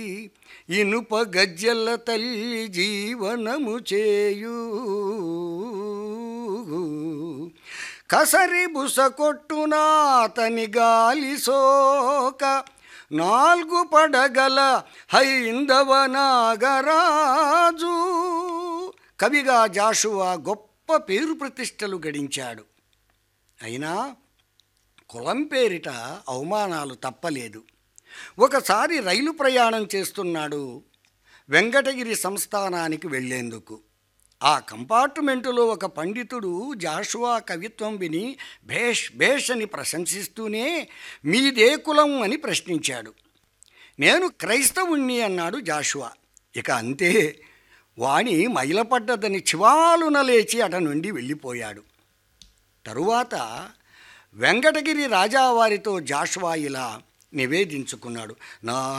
ఇనుప గజ్జల తల్లి జీవనము చేయు కసరి బుస కొట్టున అతని గాలి సోక నాలుగు పడగల హైందవ నాగరాజు కవిగా జాషువా గొప్ప పేరు ప్రతిష్టలు గడించాడు అయినా కులం పేరిట అవమానాలు తప్పలేదు ఒకసారి రైలు ప్రయాణం చేస్తున్నాడు వెంకటగిరి సంస్థానానికి వెళ్ళేందుకు ఆ కంపార్ట్మెంటులో ఒక పండితుడు జాషువా కవిత్వం విని భేష్ భేష్ అని ప్రశంసిస్తూనే మీదే కులం అని ప్రశ్నించాడు నేను క్రైస్తవుణ్ణి అన్నాడు జాషువా ఇక అంతే వాణి మైలపడ్డదని చివాలున లేచి అట నుండి వెళ్ళిపోయాడు తరువాత వెంకటగిరి రాజావారితో జాషువా ఇలా నివేదించుకున్నాడు నా